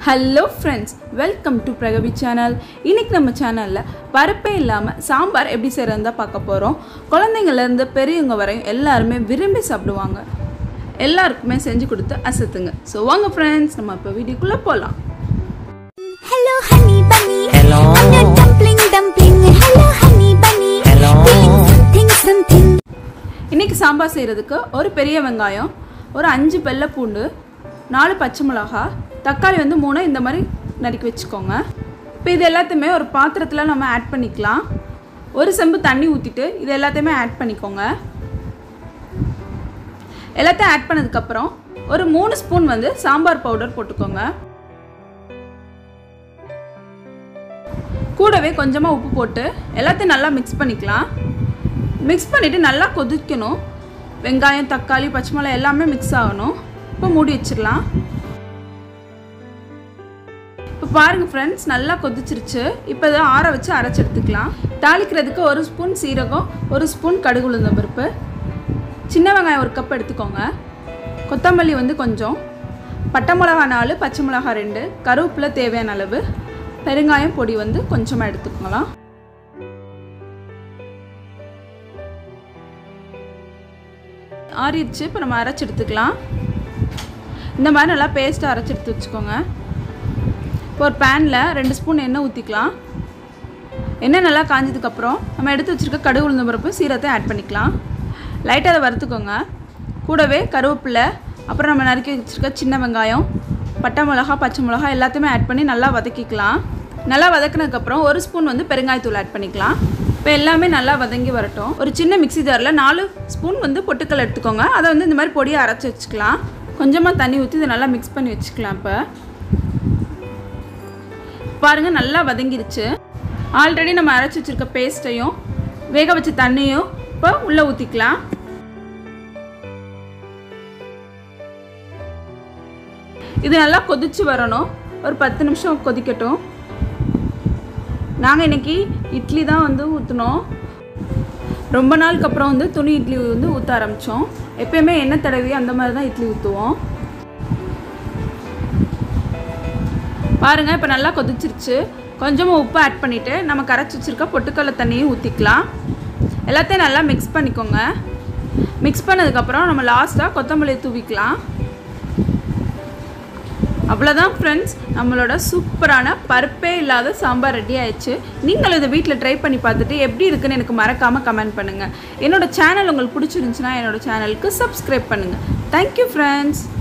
Hello friends welcome to Pragavi channel இன்னைக்கு நம்ம சேனலில் பருப்பே இல்லாமல் சாம்பார் எப்படி செய்கிறதா பார்க்க போகிறோம் குழந்தைங்கள்லேருந்து பெரியவங்க வரையும் எல்லாருமே விரும்பி சாப்பிடுவாங்க எல்லாருக்குமே செஞ்சு கொடுத்து அசத்துங்க ஸோ வாங்க ஃப்ரெண்ட்ஸ் நம்ம இப்போ வீடியோக்குள்ளே போகலாம் Hello, honey bunny. Hello. I'm your dumpling, dumpling. Hello, honey bunny. Hello. Doing something, something. இன்றைக்கி சாம்பார் செய்கிறதுக்கு ஒரு பெரிய வெங்காயம் ஒரு அஞ்சு வெள்ளை பூண்டு நாலு பச்சை மிளகா தக்காளி வந்து மூணு இந்த மாதிரி நறுக்கி வச்சுக்கோங்க இப்போ இது எல்லாத்தையுமே ஒரு பாத்திரத்தில் நம்ம ஆட் பண்ணிக்கலாம் ஒரு செம்பு தண்ணி ஊற்றிட்டு இது எல்லாத்தையுமே ஆட் பண்ணிக்கோங்க எல்லாத்தையும் ஆட் பண்ணதுக்கப்புறம் ஒரு மூணு ஸ்பூன் வந்து சாம்பார் பவுடர் போட்டுக்கோங்க கூடவே கொஞ்சமாக உப்பு போட்டு எல்லாத்தையும் நல்லா மிக்ஸ் பண்ணிக்கலாம் மிக்ஸ் பண்ணிவிட்டு நல்லா கொதிக்கணும் வெங்காயம் தக்காளி பச்சை மிளகாய் எல்லாமே மிக்ஸ் ஆகணும் இப்போ மூடி வச்சிடலாம் இப்போ பாருங்கள் ஃப்ரெண்ட்ஸ் நல்லா கொதிச்சிருச்சு இப்போ இதை ஆற வச்சு அரைச்சி எடுத்துக்கலாம் தாளிக்கிறதுக்கு ஒரு ஸ்பூன் சீரகம் ஒரு ஸ்பூன் கடுகு உளுந்த பருப்பு சின்ன வெங்காயம் ஒரு கப் எடுத்துக்கோங்க கொத்தமல்லி வந்து கொஞ்சம் பட்டை மிளகா நாலு பச்சை மிளகா ரெண்டு கருவேப்பிலை தேவையான அளவு பெருங்காயம் பொடி வந்து கொஞ்சமாக எடுத்துக்கலாம் ஆறிடுச்சு இப்போ நம்ம அரைச்சி எடுத்துக்கலாம் இந்த மாதிரி நல்லா பேஸ்ட்டாக அரைச்சி எடுத்து வச்சுக்கோங்க இப்போ ஒரு பேனில் ரெண்டு ஸ்பூன் எண்ணெய் ஊற்றிக்கலாம் எண்ணெய் நல்லா காஞ்சதுக்கப்புறம் நம்ம எடுத்து வச்சுருக்க கடுகு உளுந்த பருப்பு சீரத்தை ஆட் பண்ணிக்கலாம் லைட்டாக அதை வறுத்துக்கோங்க கூடவே கருவேப்பிலை அப்புறம் நம்ம நறுக்கி வச்சுருக்க சின்ன வெங்காயம் பட்டை மிளகா பச்சை மிளகா எல்லாத்தையுமே ஆட் பண்ணி நல்லா வதக்கிக்கலாம் நல்லா வதக்கினதுக்கப்புறம் ஒரு ஸ்பூன் வந்து பெருங்காயத்தூள் ஆட் பண்ணிக்கலாம் இப்போ எல்லாமே நல்லா வதங்கி வரட்டும் ஒரு சின்ன மிக்ஸி ஜாரில் நாலு ஸ்பூன் வந்து பொட்டுக்கல் எடுத்துக்கோங்க அதை வந்து இந்த மாதிரி பொடியை அரைச்சி வச்சுக்கலாம் கொஞ்சமாக தண்ணி ஊற்றி இதை நல்லா மிக்ஸ் பண்ணி வச்சுக்கலாம் இப்போ பாருங்கள் நல்லா வதங்கிருச்சு ஆல்ரெடி நம்ம அரைச்சி வச்சுருக்க பேஸ்ட்டையும் வேக வச்ச தண்ணியும் இப்போ உள்ளே ஊற்றிக்கலாம் இது நல்லா கொதிச்சு வரணும் ஒரு பத்து நிமிஷம் கொதிக்கட்டும் நாங்கள் இன்னைக்கு இட்லி தான் வந்து ஊற்றினோம் ரொம்ப நாளுக்கு அப்புறம் வந்து துணி இட்லி வந்து ஊற்ற ஆரம்பித்தோம் எப்பயுமே எண்ணெய் தடவி அந்த மாதிரி தான் இட்லி ஊற்றுவோம் பாருங்கள் இப்போ நல்லா கொதிச்சிருச்சு கொஞ்சமாக உப்பு ஆட் பண்ணிவிட்டு நம்ம கரைச்சி வச்சுருக்க பொட்டுக்கடலை தண்ணியும் ஊற்றிக்கலாம் எல்லாத்தையும் நல்லா மிக்ஸ் பண்ணிக்கோங்க மிக்ஸ் பண்ணதுக்கப்புறம் நம்ம லாஸ்ட்டாக கொத்தமல்லி தூவிக்கலாம் அவ்வளோதான் ஃப்ரெண்ட்ஸ் நம்மளோட சூப்பரான பருப்பே இல்லாத சாம்பார் ரெடி ஆயிடுச்சு நீங்களும் இதை வீட்டில் ட்ரை பண்ணி பார்த்துட்டு எப்படி இருக்குன்னு எனக்கு மறக்காமல் கமெண்ட் பண்ணுங்கள் என்னோட சேனல் உங்களுக்கு பிடிச்சிருந்துச்சுன்னா என்னோட சேனலுக்கு சப்ஸ்கிரைப் பண்ணுங்கள் தேங்க்யூ ஃப்ரெண்ட்ஸ்